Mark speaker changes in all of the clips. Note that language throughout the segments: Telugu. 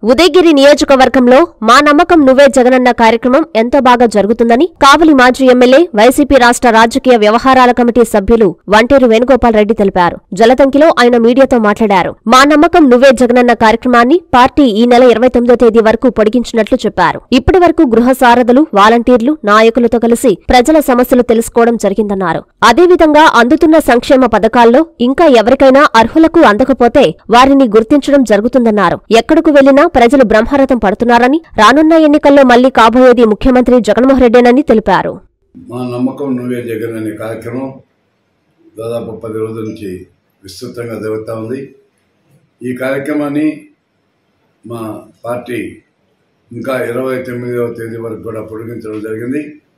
Speaker 1: ఉదయగిరి నియోజకవర్గంలో మా నమ్మకం నువ్వే జగనన్న కార్యక్రమం ఎంతో బాగా జరుగుతుందని కావలి మాజీ ఎమ్మెల్యే వైసీపీ రాష్ట్ర రాజకీయ వ్యవహారాల కమిటీ సభ్యులు వంటేరు వేణుగోపాల్ రెడ్డి తెలిపారు జలతంకిలో ఆయన మీడియాతో మాట్లాడారు మా నమ్మకం నువ్వే జగనన్న కార్యక్రమాన్ని పార్టీ ఈ నెల ఇరవై తొమ్మిదో తేదీ వరకు పొడిగించినట్లు చెప్పారు ఇప్పటి వరకు గృహ సారథులు వాలంటీర్లు నాయకులతో కలిసి ప్రజల సమస్యలు తెలుసుకోవడం జరిగిందన్నారు అదేవిధంగా అందుతున్న సంక్షేమ పథకాల్లో ఇంకా ఎవరికైనా అర్హులకు అందకపోతే వారిని గుర్తించడం జరుగుతుందన్నారు ఎక్కడకు వెళ్లినా ప్రజలు బ్రహ్మరథం పడుతున్నారని రానున్న ఎన్నికల్లో మళ్లీ కాబోయేది ముఖ్యమంత్రి జగన్మోహన్ రెడ్డేనని తెలిపారు
Speaker 2: మా నమ్మకం నువ్వే జగన్ అనే కార్యక్రమం దాదాపు పది రోజుల నుంచి విస్తృతంగా జరుగుతూ ఉంది ఈ కార్యక్రమాన్ని మా పార్టీ ఇంకా ఇరవై తొమ్మిదవ తేదీ వరకు కూడా పొడిగించడం జరిగింది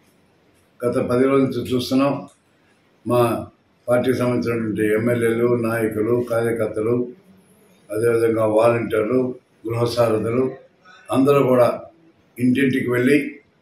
Speaker 2: గత పది రోజుల నుంచి చూస్తున్నాం మా పార్టీకి సంబంధించినటువంటి ఎమ్మెల్యేలు నాయకులు కార్యకర్తలు అదేవిధంగా వాలంటీర్లు గృహ సారథులు అందరూ కూడా ఇంటింటికి వెళ్ళి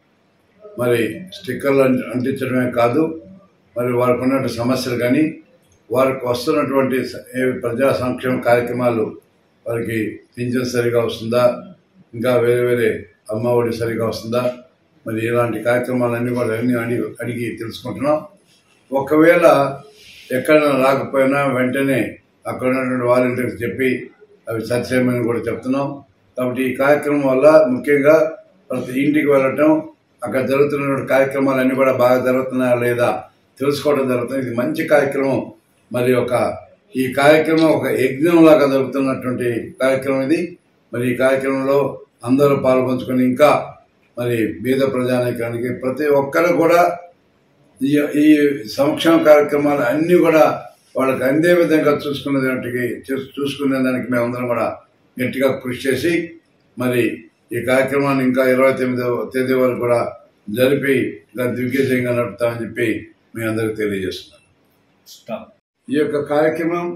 Speaker 2: మరి స్టిక్కర్లు అంటి- అంటించడమే కాదు మరి వారికి ఉన్నటువంటి సమస్యలు కానీ వారికి వస్తున్నటువంటి స- ఏ ప్రజా సంక్షేమ కార్యక్రమాలు వారికి పింఛన్ సరిగా వస్తుందా ఇంకా వేరే వేరే అమ్మ ఒడి సరిగా వస్తుందా మరి ఇలాంటి కార్యక్రమాలన్నీ కూడా అన్ని అడిగి అడిగి తెలుసుకుంటున్నాం ఒకవేళ ఎక్కడైనా రాకపోయినా వెంటనే అక్కడ ఉన్నటువంటి వాలంటీర్స్ చెప్పి అవి సత్యమని కూడా చెప్తున్నాం కాబట్టి ఈ కార్యక్రమం వల్ల ముఖ్యంగా ప్రతి ఇంటికి వెళ్ళటం అక్కడ జరుగుతున్న కార్యక్రమాలన్నీ కూడా బాగా జరుగుతున్నాయా లేదా తెలుసుకోవడం జరుగుతుంది ఇది మంచి కార్యక్రమం మరి ఒక ఈ కార్యక్రమం ఒక యజ్ఞం లాగా జరుగుతున్నటువంటి కార్యక్రమం ఇది మరి ఈ కార్యక్రమంలో అందరూ పాల్పంచుకొని ఇంకా మరి బీద ప్రజానీకానికి ప్రతి ఒక్కరు కూడా ఈ ఈ సంక్షేమ కార్యక్రమాలు అన్నీ కూడా వాళ్ళకి అందే విధంగా చూసుకునేదానికి చూసుకునే దానికి మేమందరం కూడా గట్టిగా కృషి చేసి మరి ఈ కార్యక్రమాన్ని ఇంకా ఇరవై తొమ్మిదవ తేదీ వరకు కూడా జరిపి ఇంకా దిగ్విజయంగా నడుపుతామని చెప్పి మీ అందరికి తెలియజేస్తున్నాను ఈ యొక్క కార్యక్రమం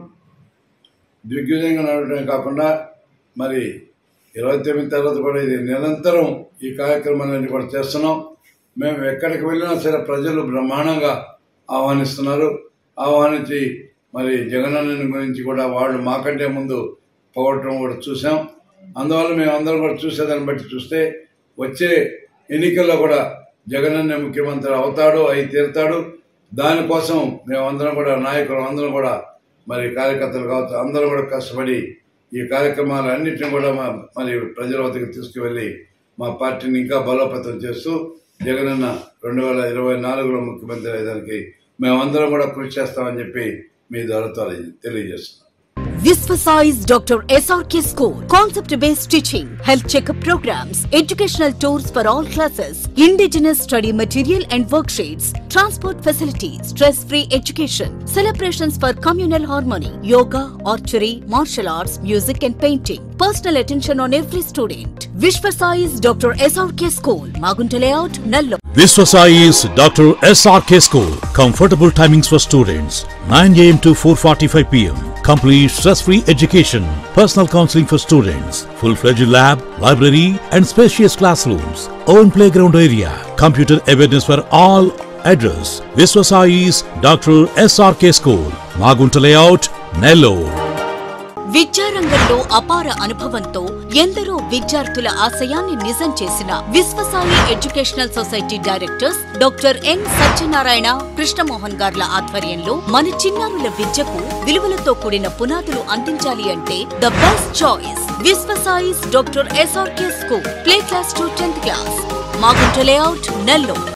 Speaker 2: దిగ్విజయంగా నడవడమే కాకుండా మరి ఇరవై తొమ్మిది తర్వాత కూడా ఇది నిరంతరం ఈ కార్యక్రమాలన్నీ కూడా చేస్తున్నాం మేము ఎక్కడికి వెళ్ళినా సరే ప్రజలు బ్రహ్మాండంగా ఆహ్వానిస్తున్నారు ఆహ్వానించి మరి జగనన్న గురించి కూడా వాళ్ళు మాకంటే ముందు పోవటం కూడా చూసాం అందువల్ల మేము అందరం కూడా చూసేదాన్ని బట్టి చూస్తే వచ్చే ఎన్నికల్లో కూడా జగనన్న ముఖ్యమంత్రి అవుతాడు అయి తీరుతాడు దానికోసం మేమందరం కూడా నాయకులు అందరం కూడా మరి కార్యకర్తలు కావచ్చు అందరం కూడా కష్టపడి ఈ కార్యక్రమాలు అన్నింటిని కూడా మా- మరి ప్రజల వద్దకు తీసుకువెళ్ళి మా పార్టీని ఇంకా బలోపేతం చేస్తూ జగనన్న రెండు వేల ఇరవై నాలుగులో ముఖ్యమంత్రి అయ్యేదానికి మేమందరం కూడా కృషి చేస్తామని చెప్పి మీ ద్వారా తెలియ- తెలియజేస్తున్నాం
Speaker 3: Visvasize Dr. SRK School. Concept based teaching, health checkup programs, educational tours for all classes, indigenous study material and worksheets, transport facilities, stress free education, celebrations for communal harmony, yoga, archery, martial arts, music and painting. Personal attention on every student. Visvasize Dr. SRK School. Magunta Layout, Nallo.
Speaker 4: Viswasai is Dr. SRK School. Comfortable timings for students 9 am to 4:45 pm. Complete stress-free education. Personal counseling for students. Full-fledged lab, library, and spacious classrooms. Own playground area. Computer awareness for all. Address: Viswasai is Dr. SRK School. Magunta Layout, Nellore.
Speaker 3: విద్యారంగంలో అపార అనుభవంతో ఎందరో విద్యార్థుల ఆశయాన్ని నిజం చేసిన Viswasai educational society directors doctor N Satyanarayana Krishnamohan గార్ల ఆధ్వర్యంలో మన చిన్నారుల విద్యకు విలువలతో కూడిన పునాదులు అందించాలి అంటే the best choice Viswasai's doctor SRK school play class to tenth class Magunta layout Nellore